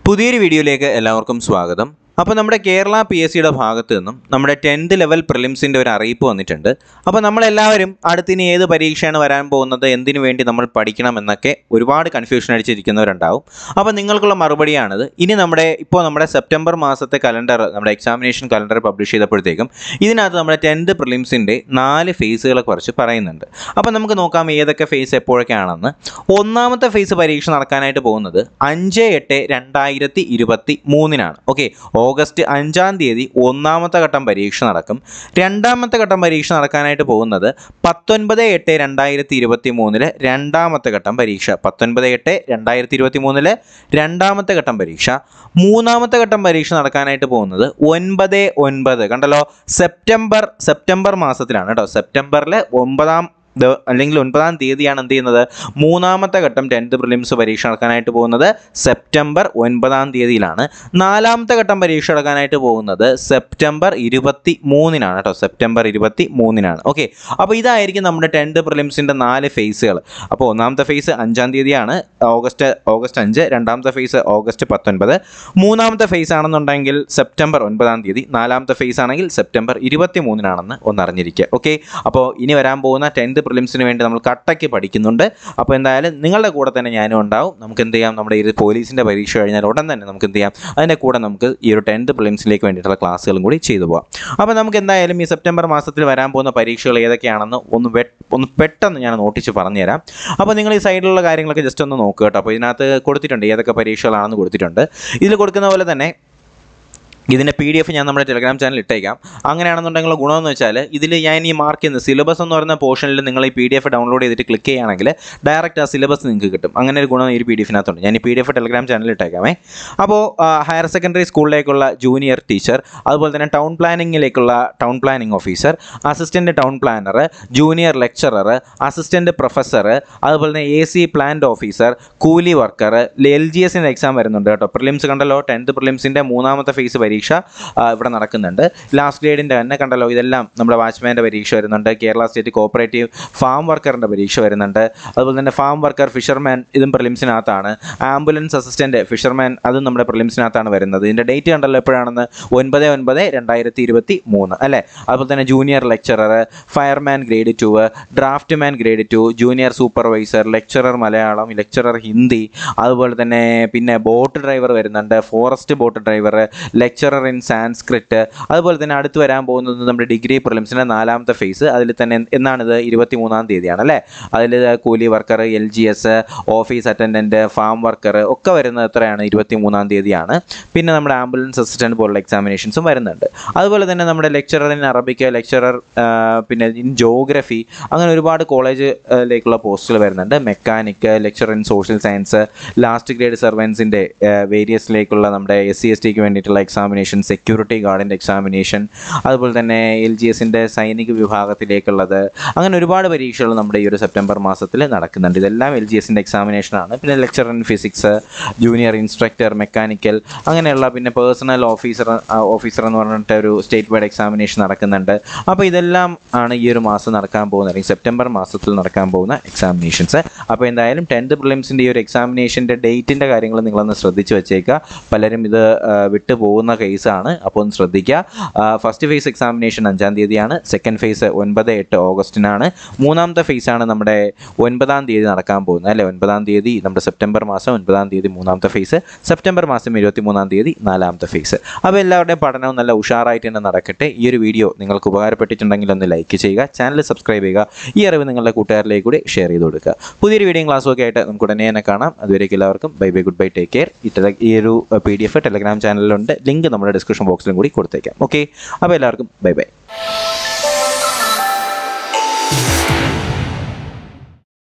പുതിയൊരു വീഡിയോയിലേക്ക് എല്ലാവർക്കും സ്വാഗതം അപ്പോൾ നമ്മുടെ കേരള പി എസ് സിയുടെ ഭാഗത്ത് നിന്നും നമ്മുടെ ടെൻത്ത് ലെവൽ പ്രിലിംസിൻ്റെ ഒരു അറിയിപ്പ് വന്നിട്ടുണ്ട് അപ്പോൾ നമ്മളെല്ലാവരും അടുത്തിനി ഏത് പരീക്ഷയാണ് വരാൻ പോകുന്നത് എന്തിനു വേണ്ടി നമ്മൾ പഠിക്കണം എന്നൊക്കെ ഒരുപാട് കൺഫ്യൂഷൻ അടിച്ചിരിക്കുന്നവരുണ്ടാവും അപ്പോൾ നിങ്ങൾക്കുള്ള മറുപടിയാണിത് ഇനി നമ്മുടെ ഇപ്പോൾ നമ്മുടെ സെപ്റ്റംബർ മാസത്തെ കലണ്ടർ നമ്മുടെ എക്സാമിനേഷൻ കലണ്ടർ പബ്ലിഷ് ചെയ്തപ്പോഴത്തേക്കും ഇതിനകത്ത് നമ്മുടെ ടെൻത്ത് പ്രിലിംസിൻ്റെ നാല് ഫേസുകളെ കുറിച്ച് പറയുന്നുണ്ട് അപ്പോൾ നമുക്ക് നോക്കാം ഏതൊക്കെ ഫേസ് എപ്പോഴൊക്കെയാണെന്ന് ഒന്നാമത്തെ ഫേസ് പരീക്ഷ നടക്കാനായിട്ട് പോകുന്നത് അഞ്ച് എട്ട് രണ്ടായിരത്തി ഇരുപത്തി മൂന്നിനാണ് ഓക്കെ ഓഗസ്റ്റ് അഞ്ചാം തീയതി ഒന്നാമത്തെ ഘട്ടം പരീക്ഷ നടക്കും രണ്ടാമത്തെ ഘട്ടം പരീക്ഷ നടക്കാനായിട്ട് പോകുന്നത് പത്തൊൻപത് എട്ട് രണ്ടായിരത്തി ഇരുപത്തി മൂന്നിലെ രണ്ടാമത്തെ ഘട്ടം പരീക്ഷ പത്തൊൻപത് എട്ട് രണ്ടായിരത്തി ഇരുപത്തി മൂന്നിലെ രണ്ടാമത്തെ ഘട്ടം പരീക്ഷ മൂന്നാമത്തെ ഘട്ടം പരീക്ഷ നടക്കാനായിട്ട് പോകുന്നത് ഒൻപത് ഒൻപത് കണ്ടല്ലോ സെപ്റ്റംബർ സെപ്റ്റംബർ മാസത്തിലാണ് കേട്ടോ സെപ്റ്റംബറിലെ ഒമ്പതാം ദ- അല്ലെങ്കിൽ ഒൻപതാം തീയതിയാണ് എന്ത് ചെയ്യുന്നത് മൂന്നാമത്തെ ഘട്ടം ടെൻത്ത് പ്രിലിംസ് പരീക്ഷ നടക്കാനായിട്ട് പോകുന്നത് സെപ്റ്റംബർ ഒൻപതാം തീയതിയിലാണ് നാലാമത്തെ ഘട്ടം പരീക്ഷ നടക്കാനായിട്ട് പോകുന്നത് സെപ്റ്റംബർ ഇരുപത്തി മൂന്നിനാണ് കേട്ടോ സെപ്റ്റംബർ ഇരുപത്തി മൂന്നിനാണ് ഓക്കെ അപ്പോൾ ഇതായിരിക്കും നമ്മുടെ ടെൻത്ത് പ്രിലിംസിൻ്റെ നാല് ഫേസുകൾ അപ്പോൾ ഒന്നാമത്തെ ഫേസ് അഞ്ചാം തീയതിയാണ് ഓഗസ്റ്റ് ഓഗസ്റ്റ് അഞ്ച് രണ്ടാമത്തെ ഫേസ് ഓഗസ്റ്റ് പത്തൊൻപത് മൂന്നാമത്തെ ഫേസ് ആണെന്നുണ്ടെങ്കിൽ സെപ്റ്റംബർ ഒൻപതാം തീയതി നാലാമത്തെ ഫേസ് ആണെങ്കിൽ സെപ്റ്റംബർ ഇരുപത്തി മൂന്നിനാണെന്ന് ഒന്നറിഞ്ഞിരിക്കുക ഓക്കെ അപ്പോൾ ഇനി വരാൻ പോകുന്ന ടെൻത്ത് പ്രിലിംസിന് വേണ്ടി നമ്മൾ കട്ടയ്ക്ക് പഠിക്കുന്നുണ്ട് അപ്പോൾ എന്തായാലും നിങ്ങളുടെ കൂടെ തന്നെ ഞാനും ഉണ്ടാവും നമുക്ക് എന്ത് ചെയ്യാം നമ്മുടെ ഈ ഒരു പോലീസിൻ്റെ പരീക്ഷ കഴിഞ്ഞാൽ ഉടൻ തന്നെ നമുക്ക് എന്ത് ചെയ്യാം അതിൻ്റെ കൂടെ നമുക്ക് ഈ ഒരു ടെൻത്ത് പ്രിലിംസിലേക്ക് വേണ്ടിയിട്ടുള്ള ക്ലാസ്സുകളും കൂടി ചെയ്തു പോകാം അപ്പോൾ നമുക്ക് എന്തായാലും ഈ സെപ്റ്റംബർ മാസത്തിൽ വരാൻ പോകുന്ന പരീക്ഷകൾ ഏതൊക്കെയാണെന്ന് ഒന്ന് വെ ഒന്ന് പെട്ടെന്ന് ഞാൻ നോട്ടിച്ച് പറഞ്ഞുതരാം അപ്പോൾ നിങ്ങൾ ഈ സൈഡിലുള്ള കാര്യങ്ങളൊക്കെ ജസ്റ്റ് ഒന്ന് നോക്കുക കേട്ടോ അപ്പോൾ ഇതിനകത്ത് കൊടുത്തിട്ടുണ്ട് ഏതൊക്കെ പരീക്ഷകളാണെന്ന് കൊടുത്തിട്ടുണ്ട് ഇതിൽ കൊടുക്കുന്ന പോലെ തന്നെ ഇതിൻ്റെ പി ഡി എഫ് ഞാൻ നമ്മുടെ ടെലഗ്രാം ചാനൽ ഇട്ടേക്കാം അങ്ങനെയാണെന്നുണ്ടെങ്കിൽ ഗുണമെന്ന് വെച്ചാൽ ഇതിൽ ഞാൻ ഈ മാർക്ക് ചെയ്യുന്ന സിലബസ് എന്ന് പറയുന്ന പോർഷനിൽ നിങ്ങൾ ഈ പി ഡി എഫ് ഡൗൺലോഡ് ചെയ്തിട്ട് ക്ലിക്ക് ചെയ്യുകയാണെങ്കിൽ ഡയറക്റ്റ് ആ സിലബസ് നിങ്ങൾക്ക് കിട്ടും അങ്ങനെ ഒരു ഗുണം ഈ ഒരു പി ഡി എഫിനകത്തുണ്ട് ഞാൻ ഈ P D F Telegram channel ഇട്ടേക്കാമേ അപ്പോൾ ഹയർ സെക്കൻഡറി സ്കൂളിലേക്കുള്ള ജൂനിയർ ടീച്ചർ അതുപോലെ തന്നെ ടൗൺ പ്ലാനിങ്ങിലേക്കുള്ള town planning officer assistant town planner junior lecturer assistant professor അതുപോലെ തന്നെ എ സി പ്ലാന്റ് ഓഫീസർ കൂലി വർക്കർ എൽ ജി എസിൻ്റെ എക്സാം വരുന്നുണ്ട് കേട്ടോ പ്രിലിംസ് കണ്ടല്ലോ ടെൻത്ത് പ്രിലിംസിൻ്റെ മൂന്നാമത്തെ ഫേസ് പരീക്ഷ ആ, ഇവിടെ നടക്കുന്നുണ്ട് ലാസ്റ്റ് ഗ്രേഡിൻ്റെ തന്നെ കണ്ടല്ലോ ഇതെല്ലാം നമ്മുടെ വാച്ച്മാൻ്റെ പരീക്ഷ വരുന്നുണ്ട് കേരള സ്റ്റേറ്റ് കോപ്പറേറ്റീവ് ഫാം വർക്കറിൻ്റെ പരീക്ഷ വരുന്നുണ്ട് അതുപോലെ തന്നെ ഫാം വർക്കർ ഫിഷർമാൻ ഇതും പ്രിലിംസിനകത്താണ് ആംബുലൻസ് അസിസ്റ്റൻറ്റ് ഫിഷർമാൻ അതും നമ്മുടെ പ്രിലിംസിനകത്താണ് വരുന്നത് ഇതിൻ്റെ ഡേറ്റ് കണ്ടല്ലോ എപ്പോഴാണെന്ന് ഒൻപത് ഒൻപത് രണ്ടായിരത്തി ഇരുപത്തി മൂന്ന് അല്ലേ അതുപോലെ തന്നെ junior lecturer fireman grade two draughtsman grade two junior supervisor lecturer Malayalam lecturer Hindi അതുപോലെ തന്നെ പിന്നെ ബോട്ട് ഡ്രൈവർ വരുന്നുണ്ട് forest boat driver lecturer in Sanskrit അതുപോലെ തന്നെ അടുത്ത് വരാൻ പോകുന്നത് നമ്മുടെ ഡിഗ്രി പ്രിലിംസിൻ്റെ നാലാമത്തെ ഫേസ് അതിൽ തന്നെ എന്ത്- എന്നാണിത് ഇരുപത്തി മൂന്നാം തീയതിയാണ് അല്ലേ അതിൽ കൂലി worker L G S office attendant farm worker ഒക്കെ വരുന്നത് എത്രയാണ് ഇരുപത്തി മൂന്നാം തീയതിയാണ് പിന്നെ നമ്മുടെ ആംബുലൻസ് അസിസ്റ്റൻറ്റ് പോലുള്ള എക്സാമിനേഷൻസും വരുന്നുണ്ട് അതുപോലെ തന്നെ നമ്മുടെ ലെക്ചറർ ഇൻ അറബിക്ക് ലെക്ചറർ പിന്നെ ഇൻ ജോഗ്രഫി അങ്ങനെ ഒരുപാട് കോളേജിലേക്കുള്ള പോസ്റ്റുകൾ വരുന്നുണ്ട് mechanic lecture in social science last grade സർവൻസിൻ്റെ വേരിയസിലേക്കുള്ള നമ്മുടെ എസ് സി എസ് ടിക്ക് വേണ്ടിയിട്ടുള്ള എക്സാമിനേഷൻ സെക്യൂരിറ്റി ഗാർഡിൻ്റെ എക്സാമിനേഷൻ അതുപോലെ തന്നെ എൽ ജി എസിൻ്റെ സൈനിക വിഭാഗത്തിലേക്കുള്ളത് അങ്ങനെ ഒരുപാട് പരീക്ഷകൾ നമ്മുടെ ഈ ഒരു സെപ്റ്റംബർ മാസത്തിൽ നടക്കുന്നുണ്ട് ഇതെല്ലാം എൽ ജി എസിൻ്റെ എക്സാമിനേഷനാണ് പിന്നെ lecture in physics junior instructor mechanical അങ്ങനെയുള്ള പിന്നെ പേഴ്സണൽ ഓഫീസർ ഓഫീസർ എന്ന് പറഞ്ഞിട്ട് ഒരു സ്റ്റേറ്റ് വൈഡ് എക്സാമിനേഷൻ നടക്കുന്നുണ്ട് അപ്പോൾ ഇതെല്ലാം ആണ് ഈ ഒരു മാസം നടക്കാൻ പോകുന്നത് അല്ലെങ്കിൽ സെപ്റ്റംബർ മാസത്തിൽ നടക്കാൻ പോകുന്ന എക്സാമിനേഷൻസ് അപ്പോൾ എന്തായാലും ടെൻത്ത് പ്രിലിംസിൻ്റെ ഈ ഒരു എക്സാമിനേഷൻ്റെ ഡേറ്റിൻ്റെ കാര്യങ്ങൾ നിങ്ങളൊന്ന് ശ്രദ്ധിച്ച് വെച്ചേക്കുക പലരും ഇത് ആ, വിട്ടു പോകുന്ന കേസാണ് അപ്പോൾ ഒന്ന് ശ്രദ്ധിക്കുക ഫസ്റ്റ് ഫേസ് എക്സാമിനേഷൻ അഞ്ചാം തീയതിയാണ് സെക്കൻഡ് ഫേസ് ഒൻപത് എട്ട് ഓഗസ്റ്റിനാണ് മൂന്നാമത്തെ ഫേസാണ് നമ്മുടെ ഒൻപതാം തീയതി നടക്കാൻ പോകുന്നത് അല്ലേ ഒൻപതാം തീയതി നമ്മുടെ സെപ്റ്റംബർ മാസം ഒൻപതാം തീയതി മൂന്നാമത്തെ ഫേസ് സെപ്റ്റംബർ മാസം ഇരുപത്തി മൂന്നാം തീയതി നാലാമത്തെ ഫേസ് അപ്പോൾ എല്ലാവരുടെയും പഠനവും നല്ല ഉഷാറായിട്ട് തന്നെ നടക്കട്ടെ ഈ ഒരു വീഡിയോ നിങ്ങൾക്ക് ഉപകാരപ്പെട്ടിട്ടുണ്ടെങ്കിൽ ഒന്ന് ലൈക്ക് ചെയ്യുക ചാനൽ സബ്സ്ക്രൈബ് ചെയ്യുക ഈ അറിവ് നിങ്ങളുടെ കൂട്ടുകാരിലേക്ക് കൂടി ഷെയർ ചെയ്ത് കൊടുക്കുക പുതിയൊരു വീഡിയോയും ക്ലാസ്സും ഒക്കെ ആയിട്ട് നമുക്ക് ഉടനെ തന്നെ കാണാം അതുവരേക്കും എല്ലാവർക്കും bye bye goodbye take care ഈ ടെല- ഈ ഒരു പി ഡി എഫ് ടെലഗ്രാം ചാനലിലുണ്ട് ലിങ്ക് നമ്മുടെ ഡിസ്ക്രിപ്ഷൻ ബോക്സിലും കൂടി കൊടുത്തേക്കാം ഓക്കെ അപ്പോൾ എല്ലാവർക്കും ബൈ ബൈ